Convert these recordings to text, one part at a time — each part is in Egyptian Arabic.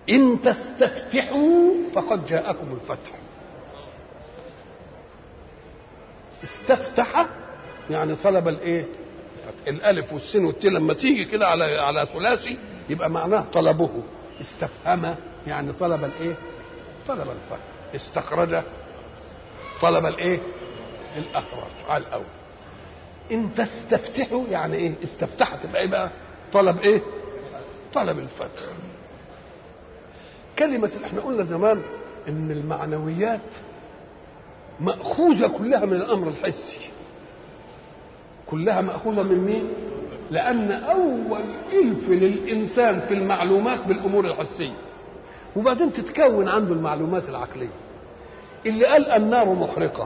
إن تستفتحوا فقد جاءكم الفتح استفتح يعني طلب الايه الالف والسين والتين لما تيجي كده على على ثلاثي يبقى معناه طلبه استفهم يعني طلب الايه طلب الفتح استخرج طلب الايه الاخراج على الاول ان تستفتحوا يعني ايه استفتحت تبقى ايه بقى طلب ايه طلب الفتح كلمة احنا قلنا زمان ان المعنويات مأخوذة كلها من الأمر الحسي كلها مأخوذة من مين؟ لأن أول إلف للإنسان في المعلومات بالأمور الحسية وبعدين تتكون عنده المعلومات العقلية اللي قال النار محرقة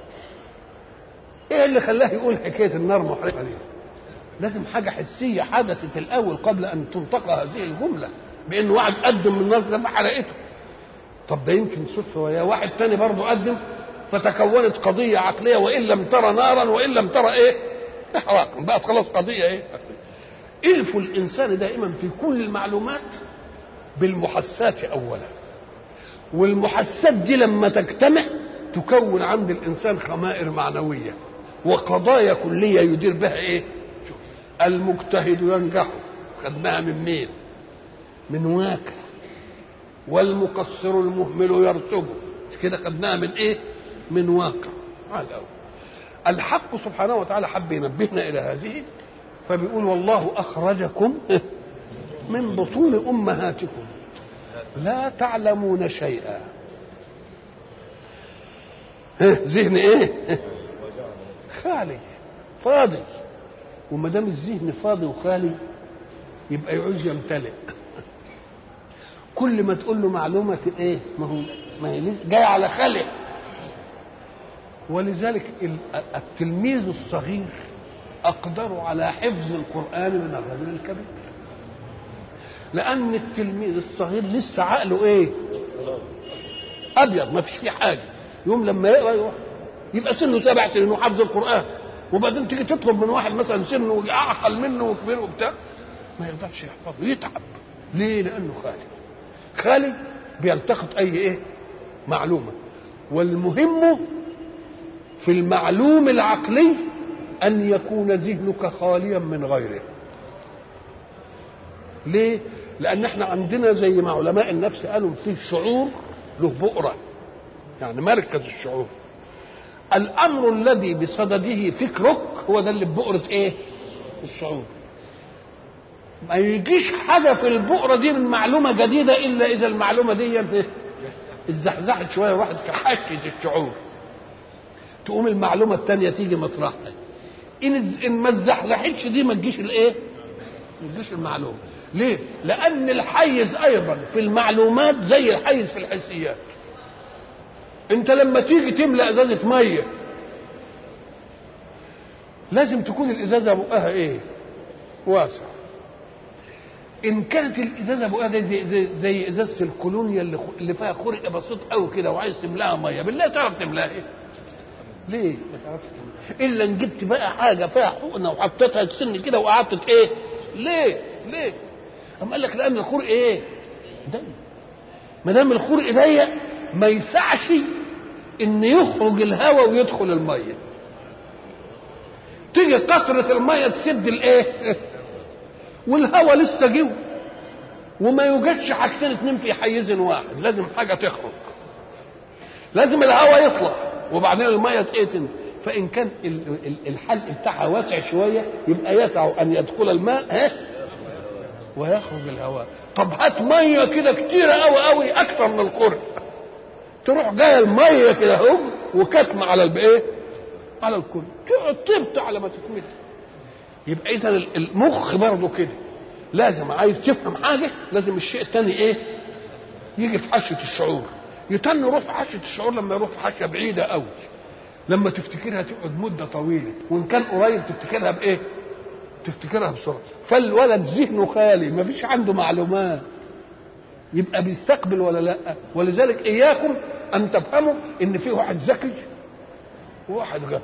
ايه اللي خلاه يقول حكاية النار محرقة دي لازم حاجة حسية حدثت الأول قبل أن تنطق هذه الجملة بأن واحد قدم من النار ده فحرقته طب ده يمكن صدفة ويا واحد تاني برضه قدم فتكونت قضية عقلية وإن لم ترى نارا وإن لم ترى إيه إحراقا بقت خلاص قضية إيه إلف الإنسان دائما في كل المعلومات بالمحسات أولا والمحسات دي لما تجتمع تكون عند الإنسان خمائر معنوية وقضايا كلية يدير بها إيه المجتهد ينجح خدناها من مين من واقع والمقصر المهمل يرتبه مش كده خدناها من ايه من واقع على الأول الحق سبحانه وتعالى حب ينبهنا إلى هذه فبيقول والله أخرجكم من بطون أمهاتكم لا تعلمون شيئا ذهن ايه خالي فاضي وما دام الذهن فاضي وخالي يبقى يعوز يمتلئ كل ما تقول له معلومه ايه ما هو ما هي جاي على خلق ولذلك التلميذ الصغير اقدر على حفظ القران من الرجل الكبير لان التلميذ الصغير لسه عقله ايه ابيض ما فيش فيه حاجه يوم لما يقرا يروح يبقى سنه سبع سنين وحافظ القران وبعدين تيجي تطلب من واحد مثلا سنه اعقل منه وكبير وبتاع ما يقدرش يحفظه يتعب ليه لانه خالي خالي بيلتقط اي ايه معلومه والمهم في المعلوم العقلي ان يكون ذهنك خاليا من غيره ليه لان احنا عندنا زي ما علماء النفس قالوا فيه شعور له بؤره يعني مركز الشعور الامر الذي بصدده فكرك هو ده اللي ببؤره ايه الشعور ما يجيش حاجه في البؤره دي من معلومه جديده الا اذا المعلومه دي اتزحزحت شويه وراحت في حشه الشعور تقوم المعلومه الثانيه تيجي مطرحها ان ان ما اتزحزحتش دي ما تجيش الايه ما تجيش المعلومه ليه لان الحيز ايضا في المعلومات زي الحيز في الحسيات انت لما تيجي تملا ازازه ميه لازم تكون الازازه بقها ايه واسع ان كانت الازازه بقها دي زي, زي, زي ازازه الكولونيا اللي, اللي فيها خرق بسيط قوي كده وعايز تملاها ميه بالله تعرف تملاها ايه ليه ما تعرفش تملاها الا ان جبت بقى حاجه فيها حقنه وحطيتها تسن كده وقعدت ايه ليه ليه اما قال لك لان الخرق ايه ضيق ما دام الخرق ضيق ما يسعش ان يخرج الهواء ويدخل الميه تيجي قطرة المية تسد الايه والهواء لسه جوه وما يوجدش حاجتين اتنين في حيز واحد لازم حاجة تخرج لازم الهواء يطلع وبعدين المية تقتن فإن كان الحلق بتاعها واسع شوية يبقى يسع أن يدخل الماء ها ويخرج الهواء طب هات مية كده كتيرة أوي أوي أكثر من القرب تروح جايه الميه كده اهو وكتمه على الايه؟ على الكل تقعد طبت على ما تتمد يبقى اذا المخ برضه كده لازم عايز تفهم حاجه لازم الشيء الثاني ايه؟ يجي في حشه الشعور يتن يروح في حشه الشعور لما يروح في حشه بعيده قوي لما تفتكرها تقعد مده طويله وان كان قريب تفتكرها بايه؟ تفتكرها بسرعه فالولد ذهنه خالي ما فيش عنده معلومات يبقى بيستقبل ولا لا ولذلك اياكم ان تفهموا ان في واحد ذكي وواحد غبي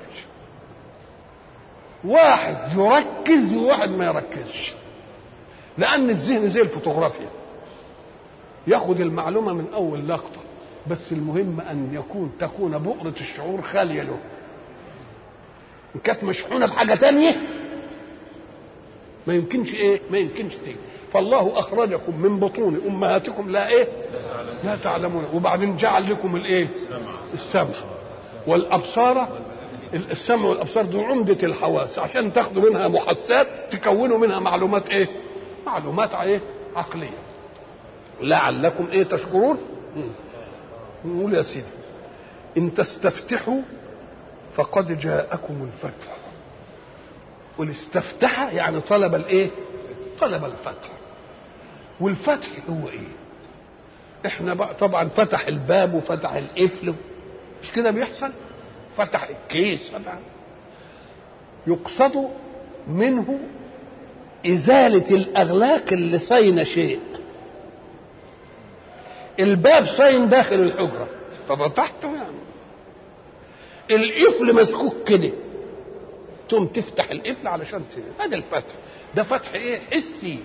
واحد يركز وواحد ما يركزش لان الذهن زي الفوتوغرافيا ياخد المعلومه من اول لقطه بس المهم ان يكون تكون بؤره الشعور خاليه له ان كانت مشحونه بحاجه تانية ما يمكنش ايه ما يمكنش تيجي فالله اخرجكم من بطون امهاتكم لا ايه لا تعلمون وبعدين جعل لكم الايه السمع والابصار السمع والابصار دول عمده الحواس عشان تاخدوا منها محسات تكونوا منها معلومات ايه معلومات ايه عقليه لعلكم ايه تشكرون نقول يا سيدي ان تستفتحوا فقد جاءكم الفتح والاستفتح يعني طلب الايه طلب الفتح والفتح هو ايه احنا بقى طبعا فتح الباب وفتح القفل مش كده بيحصل فتح الكيس فتح يقصد منه إزالة الأغلاق اللي صين شيء الباب صين داخل الحجرة ففتحته يعني القفل مسكوك كده تقوم تفتح القفل علشان هذا الفتح ده فتح ايه حسي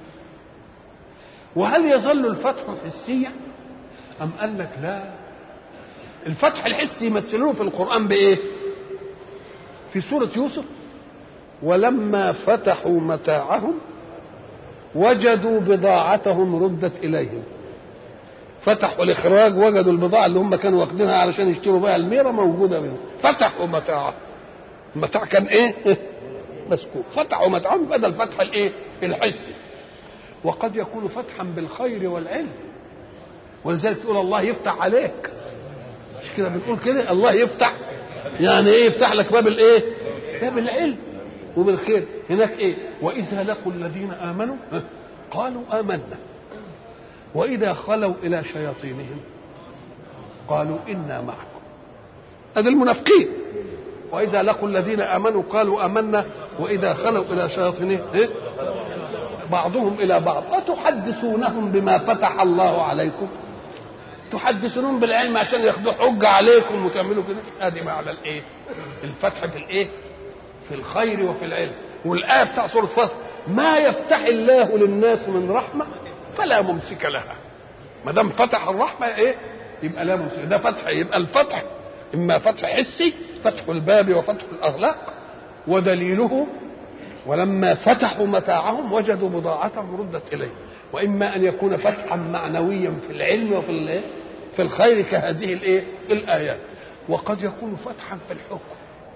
وهل يظل الفتح حسيا ام قال لك لا الفتح الحسي يمثلوه في القران بايه في سوره يوسف ولما فتحوا متاعهم وجدوا بضاعتهم ردت اليهم فتحوا الاخراج وجدوا البضاعه اللي هم كانوا واخدينها علشان يشتروا بها الميره موجوده منهم فتحوا متاعهم المتاع كان ايه مسكوك فتحوا متاعهم بدل فتح الايه الحسي وقد يكون فتحا بالخير والعلم ولذلك تقول الله يفتح عليك مش كده بنقول كده الله يفتح يعني ايه يفتح لك باب الايه باب العلم وبالخير هناك ايه واذا لقوا الذين امنوا قالوا امنا واذا خلوا الى شياطينهم قالوا انا معكم هذا المنافقين واذا لقوا الذين امنوا قالوا امنا واذا خلوا الى شياطينهم إيه؟ بعضهم الى بعض اتحدثونهم بما فتح الله عليكم تحدثونهم بالعلم عشان ياخذوا حجه عليكم وتعملوا كده ادي معنى الايه الفتح في الايه في الخير وفي العلم والايه بتاع سوره الفتح ما يفتح الله للناس من رحمه فلا ممسك لها ما دام فتح الرحمه ايه يبقى لا ممسك ده فتح يبقى الفتح اما فتح حسي فتح الباب وفتح الاغلاق ودليله ولما فتحوا متاعهم وجدوا بضاعتهم ردت اليه واما ان يكون فتحا معنويا في العلم وفي الايه في الخير كهذه الايه الايات وقد يكون فتحا في الحكم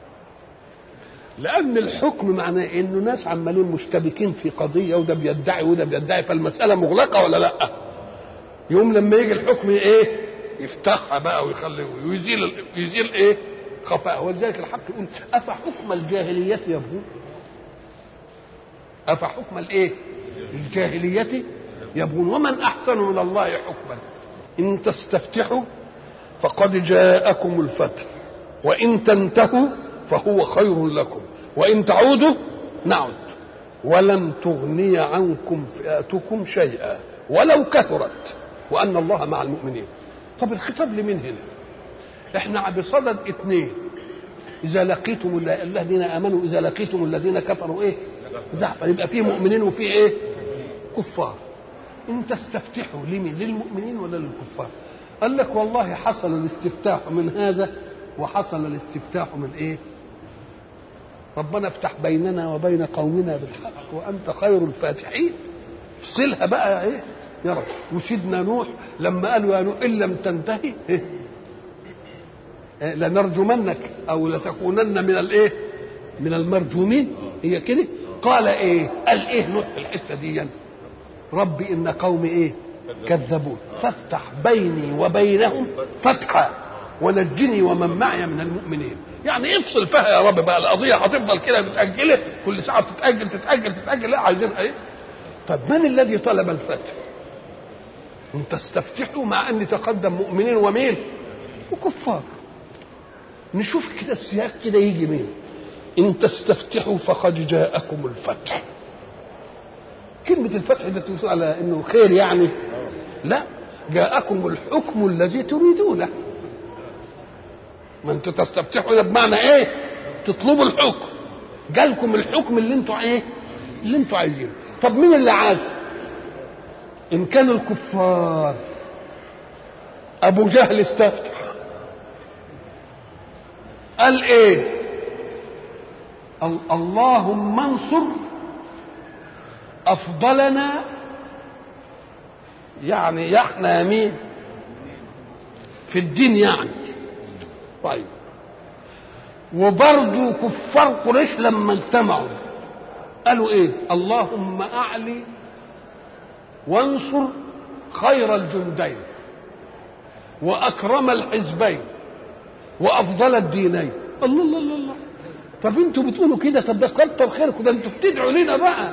لان الحكم معناه انه ناس عمالين مشتبكين في قضيه وده بيدعي وده بيدعي فالمساله مغلقه ولا لا يوم لما يجي الحكم ايه يفتحها بقى ويخلي ويزيل يزيل ايه خفاء ولذلك الحق يقول افحكم الجاهليه يبغون افحكم الايه الجاهليه يبغون ومن احسن من الله حكما ان تستفتحوا فقد جاءكم الفتح وان تنتهوا فهو خير لكم وان تعودوا نعد ولن تغني عنكم فئاتكم شيئا ولو كثرت وان الله مع المؤمنين طب الخطاب لمين هنا احنا بصدد اثنين اذا لقيتم الذين امنوا اذا لقيتم الذين كفروا ايه زحفا يبقى فيه مؤمنين وفيه ايه كفار ان تستفتحوا لمين للمؤمنين ولا للكفار قال لك والله حصل الاستفتاح من هذا وحصل الاستفتاح من ايه ربنا افتح بيننا وبين قومنا بالحق وانت خير الفاتحين افصلها بقى ايه يا رب وسيدنا نوح لما قالوا يا نوح ان لم تنتهي إيه؟ إيه لنرجمنك او لتكونن من الايه من المرجومين هي كده قال ايه قال ايه نوح في الحته دي ربي ان قومي ايه كذبون فافتح بيني وبينهم فتحا ونجني ومن معي من المؤمنين يعني افصل فيها يا رب بقى القضيه هتفضل كده متاجله كل ساعه تتاجل تتاجل تتاجل لا عايزينها ايه طب من الذي طلب الفتح ان تستفتحوا مع ان تقدم مؤمنين ومين وكفار نشوف كده السياق كده يجي مين ان تستفتحوا فقد جاءكم الفتح كلمة الفتح ده تقول على انه خير يعني لا جاءكم الحكم الذي تريدونه ما انتوا تستفتحوا ده بمعنى ايه تطلبوا الحكم جالكم الحكم اللي انتوا ايه اللي انتوا عايزينه طب مين اللي عايز ان كان الكفار ابو جهل استفتح قال ايه اللهم انصر افضلنا يعني يحنى مين في الدين يعني طيب وبرضه كفار قريش لما اجتمعوا قالوا ايه اللهم اعلي وانصر خير الجندين واكرم الحزبين وافضل الدينين الله الله الله الله طب انتوا بتقولوا كده طب ده كتر خيركم ده انتوا بتدعوا لنا بقى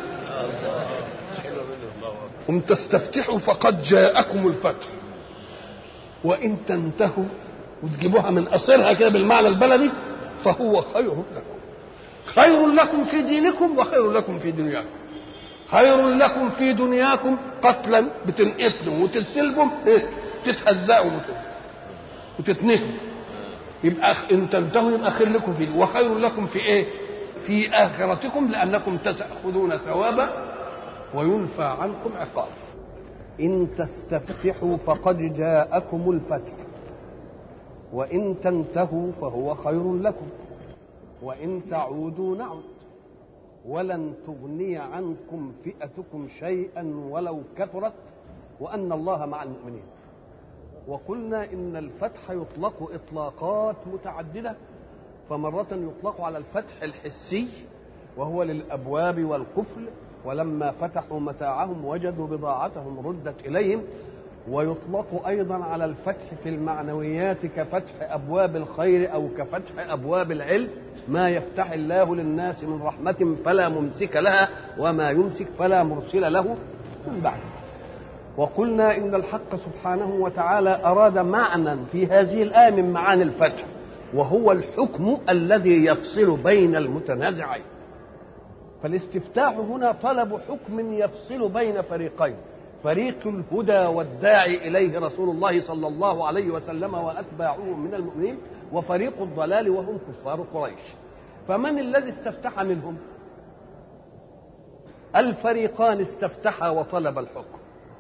هم تستفتحوا فقد جاءكم الفتح وان تنتهوا وتجيبوها من قصرها كده بالمعنى البلدي فهو خير لكم خير لكم في دينكم وخير لكم في دنياكم خير لكم في دنياكم قتلا بتنقتلوا وتتسلبوا إيه؟ تتهزقوا وتتنهوا يبقى ان تنتهوا يبقى خير لكم فيه وخير لكم في ايه؟ في اخرتكم لانكم تاخذون ثوابا وينفى عنكم عقاب ان تستفتحوا فقد جاءكم الفتح وان تنتهوا فهو خير لكم وان تعودوا نعد ولن تغني عنكم فئتكم شيئا ولو كثرت وان الله مع المؤمنين وقلنا ان الفتح يطلق اطلاقات متعدده فمره يطلق على الفتح الحسي وهو للابواب والقفل ولما فتحوا متاعهم وجدوا بضاعتهم ردت اليهم ويطلق ايضا على الفتح في المعنويات كفتح ابواب الخير او كفتح ابواب العلم ما يفتح الله للناس من رحمه فلا ممسك لها وما يمسك فلا مرسل له من بعده وقلنا ان الحق سبحانه وتعالى اراد معنى في هذه الايه من معاني الفتح وهو الحكم الذي يفصل بين المتنازعين فالاستفتاح هنا طلب حكم يفصل بين فريقين فريق الهدى والداعي اليه رسول الله صلى الله عليه وسلم واتباعه من المؤمنين وفريق الضلال وهم كفار قريش فمن الذي استفتح منهم الفريقان استفتحا وطلب الحكم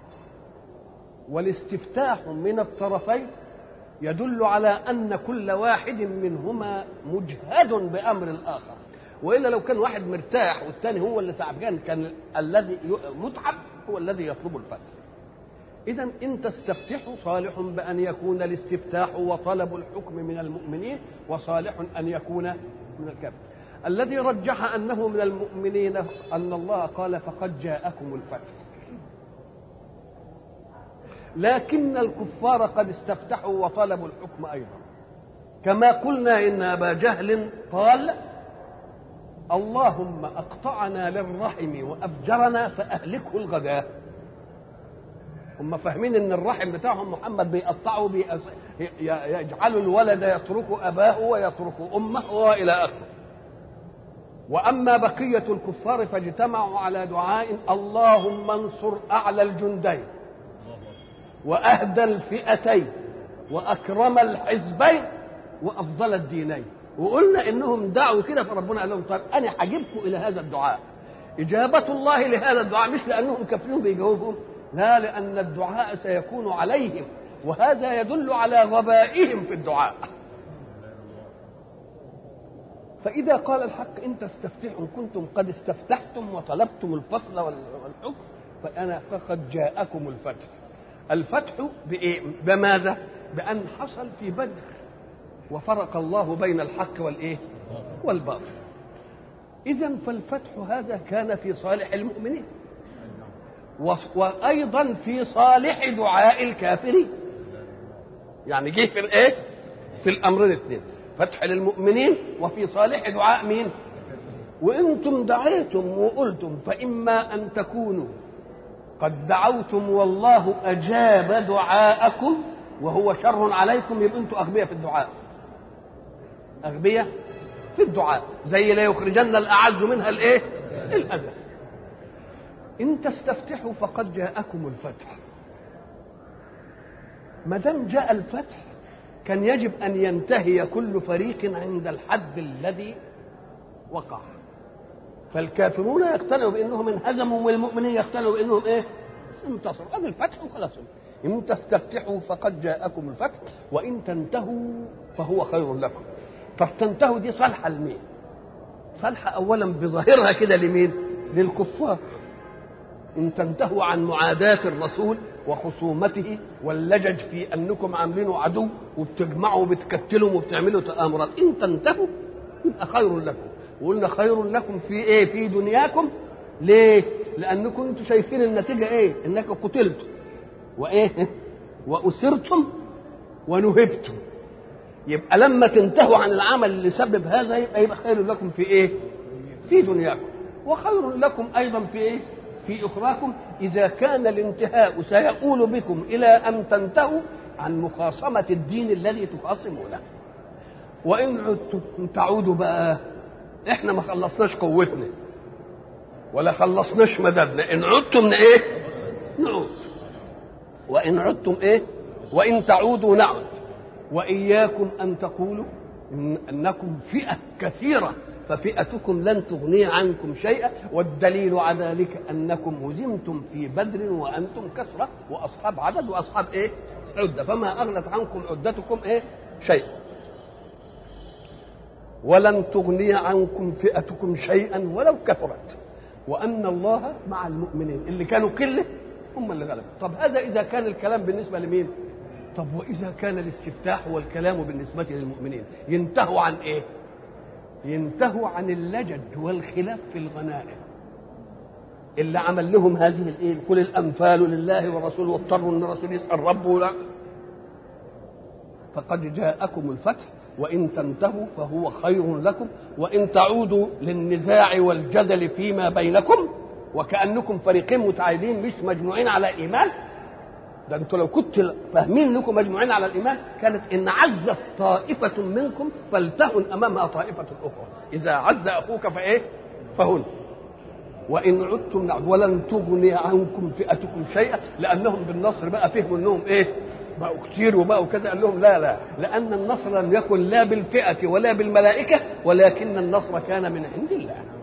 والاستفتاح من الطرفين يدل على ان كل واحد منهما مجهد بامر الاخر والا لو كان واحد مرتاح والثاني هو اللي تعبان كان الذي متعب هو الذي يطلب الفتح اذا ان تستفتحوا صالح بان يكون الاستفتاح وطلب الحكم من المؤمنين وصالح ان يكون من الكافر الذي رجح انه من المؤمنين ان الله قال فقد جاءكم الفتح لكن الكفار قد استفتحوا وطلبوا الحكم ايضا كما قلنا ان ابا جهل قال اللهم اقطعنا للرحم وافجرنا فاهلكه الغداء هم فاهمين ان الرحم بتاعهم محمد بيقطعه بيأس... يجعل الولد يترك اباه ويترك امه والى اخره واما بقيه الكفار فاجتمعوا على دعاء اللهم انصر اعلى الجندين واهدى الفئتين واكرم الحزبين وافضل الدينين وقلنا انهم دعوا كده فربنا قال لهم طيب انا هجيبكم الى هذا الدعاء اجابه الله لهذا الدعاء مش لانهم كافرين بيجاوبهم لا لان الدعاء سيكون عليهم وهذا يدل على غبائهم في الدعاء فإذا قال الحق إن تستفتحوا كنتم قد استفتحتم وطلبتم الفصل والحكم فأنا قد جاءكم الفتح الفتح بإيه؟ بماذا؟ بأن حصل في بدر وفرق الله بين الحق والإيه؟ والباطل إذا فالفتح هذا كان في صالح المؤمنين وأيضا في صالح دعاء الكافرين يعني جه في الإيه؟ في الأمرين الاثنين فتح للمؤمنين وفي صالح دعاء مين؟ وانتم دعيتم وقلتم فاما ان تكونوا قد دعوتم والله اجاب دعاءكم وهو شر عليكم يبقى انتم اغبياء في الدعاء اغبياء في الدعاء زي لا يخرجن الاعز منها الايه الاذى ان تستفتحوا فقد جاءكم الفتح ما دام جاء الفتح كان يجب ان ينتهي كل فريق عند الحد الذي وقع فالكافرون يقتنعوا بانهم انهزموا والمؤمنين يقتنعوا بانهم ايه انتصر هذا الفتح وخلاص ان تستفتحوا فقد جاءكم الفتح وان تنتهوا فهو خير لكم طب تنتهوا دي صالحه لمين صالحه اولا بظاهرها كده لمين للكفار ان تنتهوا عن معاداة الرسول وخصومته واللجج في انكم عاملينه عدو وبتجمعوا وبتكتلوا وبتعملوا تآمرات ان تنتهوا يبقى خير لكم وقلنا خير لكم في ايه في دنياكم ليه لانكم انتم شايفين النتيجه ايه انك قتلتم وايه واسرتم ونهبتم يبقى لما تنتهوا عن العمل اللي سبب هذا يبقى يبقى خير لكم في ايه في دنياكم وخير لكم ايضا في ايه في اخراكم اذا كان الانتهاء سيؤول بكم الى ان تنتهوا عن مخاصمه الدين الذي تخاصمونه وان عدتم تعودوا بقى احنا ما خلصناش قوتنا ولا خلصناش مددنا ان عدتم ايه نعود وان عدتم ايه وان تعودوا نعد واياكم ان تقولوا إن انكم فئه كثيره ففئتكم لن تغني عنكم شيئا والدليل على ذلك انكم هزمتم في بدر وانتم كثره واصحاب عدد واصحاب ايه عده فما اغنت عنكم عدتكم ايه شيئا ولن تغني عنكم فئتكم شيئا ولو كثرت وان الله مع المؤمنين اللي كانوا قله هم اللي غلبوا طب هذا اذا كان الكلام بالنسبه لمين طب واذا كان الاستفتاح والكلام بالنسبه للمؤمنين ينتهوا عن ايه ينتهوا عن اللجج والخلاف في الغنائم اللي عمل لهم هذه الايه كل الانفال لله والرسول واضطروا ان الرسول يسال ربه لا فقد جاءكم الفتح وان تنتهوا فهو خير لكم وان تعودوا للنزاع والجدل فيما بينكم وكانكم فريقين متعايدين مش مجموعين على ايمان ده انتوا لو كنتوا فاهمين انكم مجموعين على الايمان كانت ان عزت طائفه منكم فلتهن امامها طائفه اخرى اذا عز اخوك فايه فهن وان عدتم نعد ولن تغني عنكم فئتكم شيئا لانهم بالنصر بقى فهموا انهم ايه بقوا كتير وبقوا كذا قال لهم لا لا لان النصر لم يكن لا بالفئه ولا بالملائكه ولكن النصر كان من عند الله